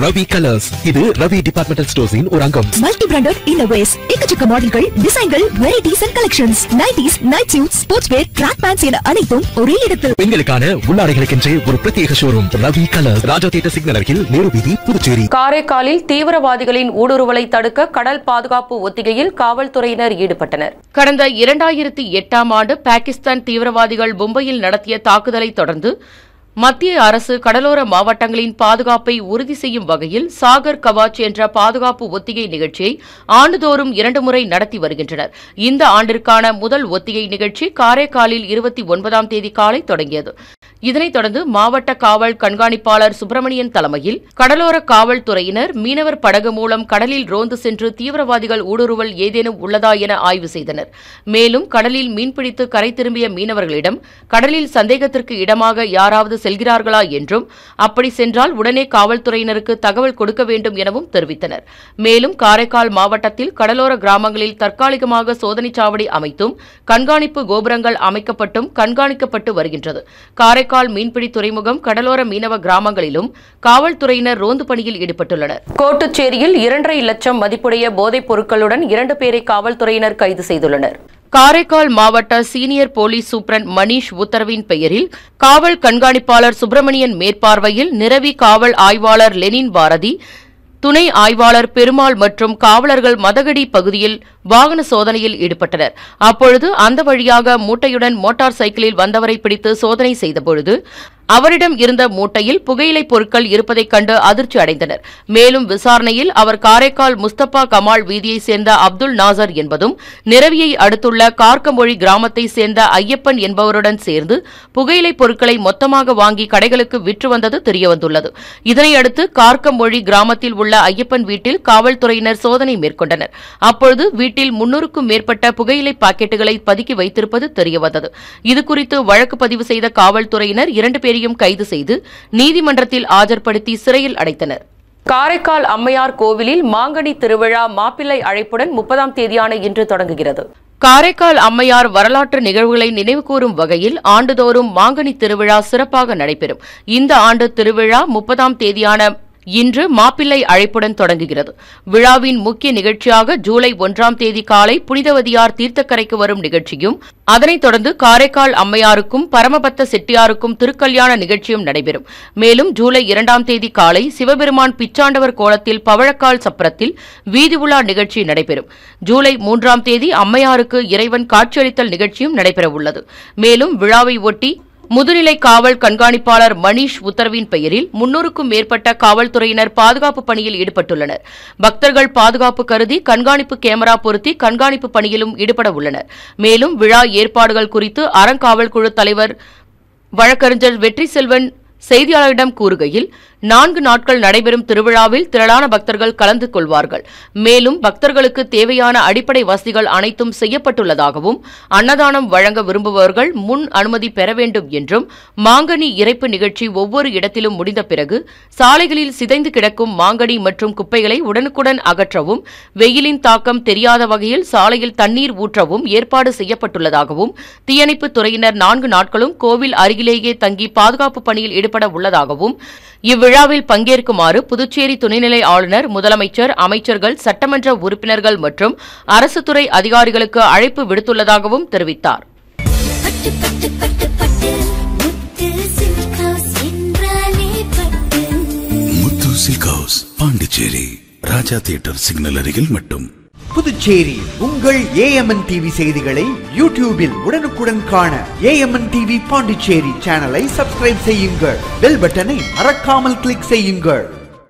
Ravi colours இது Ravi departmental ஸ்டோர்ஸின் ஒரு அங்கம் மல்டி பிராண்டட் இன்னோவேஸ் எக்கச்சக்க மாடல்கள் டிசைன்கள் varieties and collections nighties night suit sports wear track pants என அனைத்தும் ஒரே இடத்தில் பெண்களுக்கான உள்ளாடைகளுக்கென்றே ஒரு பிரத்யேக showroom Ravi colours Raja theatre signal அருகில் நேரு வீதி புதுச்சேரி காரைக்காலில் தீவிரவாதிகளின் ஊடுருவலை தடுக்க கடல் பாதுகாப்பு ஒத்திகையில் காவல்துறையினர் ஈடுபட்டனர் கடந்த இரண்டாயிரத்தி எட்டாம் ஆண்டு பாகிஸ்தான் தீவிரவாதிகள் மும்பையில் நடத்திய தாக்குதலை தொடர்ந்து மத்திய அரசு கடலோர மாவட்டங்களின் பாதுகாப்பை உறுதி செய்யும் வகையில் சாகர் கவாச் என்ற பாதுகாப்பு ஒத்திகை நிகழ்ச்சியை ஆண்டுதோறும் இரண்டு முறை நடத்தி வருகின்றனர் இந்த ஆண்டிற்கான முதல் ஒத்திகை நிகழ்ச்சி காரைக்காலில் இருபத்தி ஒன்பதாம் தேதி காலை தொடங்கியது இதனைத் தொடர்ந்து மாவட்ட காவல் கண்காணிப்பாளர் சுப்பிரமணியன் தலைமையில் கடலோர காவல்துறையினர் மீனவர் படகு மூலம் கடலில் ரோந்து சென்று தீவிரவாதிகள் ஊடுருவல் ஏதேனும் உள்ளதா என ஆய்வு செய்தனர் மேலும் கடலில் மீன்பிடித்து கரை திரும்பிய மீனவர்களிடம் கடலில் சந்தேகத்திற்கு இடமாக யாராவது செல்கிறார்களா என்றும் அப்படி சென்றால் உடனே காவல்துறையினருக்கு தகவல் கொடுக்க வேண்டும் எனவும் தெரிவித்தனர் மேலும் காரைக்கால் மாவட்டத்தில் கடலோர கிராமங்களில் தற்காலிகமாக சோதனைச் சாவடி அமைத்தும் கண்காணிப்பு கோபுரங்கள் அமைக்கப்பட்டும் கண்காணிக்கப்பட்டு வருகின்றது காரைக்கால் மீன்பிடி துறைமுகம் கடலோர மீனவ கிராமங்களிலும் காவல்துறையினர் ரோந்து பணியில் ஈடுபட்டுள்ளனர் கோட்டுச்சேரியில் இரண்டரை லட்சம் மதிப்புடைய போதைப் பொருட்களுடன் இரண்டு பேரை காவல்துறையினர் கைது செய்துள்ளனர் காரைக்கால் மாவட்ட சீனியர் போலீஸ் சூப்பரண்ட் மணீஷ் உத்தரவின் பெயரில் காவல் கண்காணிப்பாளர் சுப்பிரமணியன் மேற்பார்வையில் நிரவி காவல் ஆய்வாளர் லெனின் பாரதி துணை ஆய்வாளர் பெருமாள் மற்றும் காவலர்கள் மதகடி பகுதியில் வாகன சோதனையில் ஈடுபட்டனர் அப்பொழுது அந்த வழியாக மூட்டையுடன் மோட்டார் சைக்கிளில் வந்தவரை பிடித்து சோதனை செய்தபொழுது அவரிடம் இருந்த மூட்டையில் புகையிலைப் பொருட்கள் இருப்பதைக் கண்டு அதிர்ச்சி அடைந்தனர் மேலும் விசாரணையில் அவர் காரைக்கால் முஸ்தபா கமால் வீதியைச் சேர்ந்த அப்துல் நாசர் என்பதும் நிரவியை அடுத்துள்ள கார்க்கமொழி கிராமத்தைச் சேர்ந்த ஐயப்பன் என்பவருடன் சேர்ந்து புகையிலைப் பொருட்களை மொத்தமாக வாங்கி கடைகளுக்கு விற்று வந்தது தெரியவந்துள்ளது இதனையடுத்து கார்க்கமொழி கிராமத்தில் உள்ள ஐயப்பன் வீட்டில் காவல்துறையினர் சோதனை மேற்கொண்டனர் அப்பொழுது வீட்டில் முன்னூறுக்கும் மேற்பட்ட புகையிலை பாக்கெட்டுகளை பதுக்கி வைத்திருப்பது தெரியவந்தது இதுகுறித்து வழக்கு பதிவு செய்த காவல்துறையினர் இரண்டு பேரையும் கைது செய்து நீதிமன்றத்தில் ஆஜர்படுத்தி சிறையில் அடைத்தனர் காரைக்கால் அம்மையார் கோவிலில் மாங்கனி திருவிழா மாப்பிள்ளை அழைப்புடன் முப்பதாம் தேதியான இன்று தொடங்குகிறது காரைக்கால் அம்மையார் வரலாற்று நிகழ்வுகளை நினைவுகூரும் வகையில் ஆண்டுதோறும் மாங்கனி திருவிழா சிறப்பாக நடைபெறும் இந்த ஆண்டு திருவிழா முப்பதாம் தேதியான இன்று மாப்பிள்ளை அழைப்புடன் தொடங்குகிறது விழாவின் முக்கிய நிகழ்ச்சியாக ஜூலை ஒன்றாம் தேதி காலை புனிதவதியார் தீர்த்தக்கரைக்கு வரும் நிகழ்ச்சியும் அதனைத் தொடர்ந்து காரைக்கால் அம்மையாருக்கும் பரமபத்த செட்டியாருக்கும் திருக்கல்யாண நிகழ்ச்சியும் நடைபெறும் மேலும் ஜூலை இரண்டாம் தேதி காலை சிவபெருமான் பிச்சாண்டவர் கோலத்தில் பவழக்கால் சப்பரத்தில் வீதி உலா நிகழ்ச்சி நடைபெறும் ஜூலை மூன்றாம் தேதி அம்மையாருக்கு இறைவன் காட்சியளித்தல் நிகழ்ச்சியும் நடைபெறவுள்ளது மேலும் விழாவை ஒட்டி முதுநிலை காவல் கண்காணிப்பாளர் மணீஷ் உத்தரவின் பெயரில் முன்னூறுக்கும் மேற்பட்ட காவல்துறையினர் பாதுகாப்பு பணியில் ஈடுபட்டுள்ளனர் பக்தர்கள் பாதுகாப்பு கருதி கண்காணிப்பு கேமரா பொருத்தி கண்காணிப்பு பணியிலும் ஈடுபட உள்ளனர் மேலும் விழா ஏற்பாடுகள் குறித்து அறங்காவல் குழு தலைவர் வழக்கறிஞர் வெற்றி செல்வன் செய்தியாளரிடம் கூறுகையில் நான்கு நாட்கள் நடைபெறும் திருவிழாவில் திரளான பக்தர்கள் கலந்து கொள்வார்கள் மேலும் பக்தர்களுக்கு தேவையான அடிப்படை வசதிகள் அனைத்தும் செய்யப்பட்டுள்ளதாகவும் அன்னதானம் வழங்க விரும்புபவர்கள் முன் அனுமதி பெற வேண்டும் என்றும் மாங்கனி இறைப்பு நிகழ்ச்சி ஒவ்வொரு இடத்திலும் முடிந்த பிறகு சாலைகளில் சிதைந்து கிடக்கும் மாங்கனி மற்றும் குப்பைகளை உடனுக்குடன் அகற்றவும் வெயிலின் தாக்கம் தெரியாத வகையில் சாலையில் தண்ணீர் ஊற்றவும் ஏற்பாடு செய்யப்பட்டுள்ளதாகவும் தீயணைப்பு துறையினர் நான்கு நாட்களும் கோவில் அருகிலேயே தங்கி பாதுகாப்பு பணியில் ஈடுபட உள்ளதாகவும் இவ்விழாவில் பங்கேற்குமாறு புதுச்சேரி துணைநிலை ஆளுநர் முதலமைச்சர் அமைச்சர்கள் சட்டமன்ற உறுப்பினர்கள் மற்றும் அரசு துறை அதிகாரிகளுக்கு அழைப்பு விடுத்துள்ளதாகவும் தெரிவித்தார் பட்டு பட்டு பட்டு பட்டு முத்து சில்க் ஹவுஸ் என்றாலே பட்டு Muthu silk house Pondicherry Raja theatre signal அருகில் மட்டும் புதுச்சேரி உங்கள் ஏஎம்என் டிவி செய்திகளை யூடியூபில் உடனுக்குடன் காண ஏஎம்என் டிவி பாண்டிச்சேரி சேனலை சப்ஸ்கிரைப் செய்யுங்கள் பெல் பட்டனை மறக்காமல் கிளிக் செய்யுங்கள்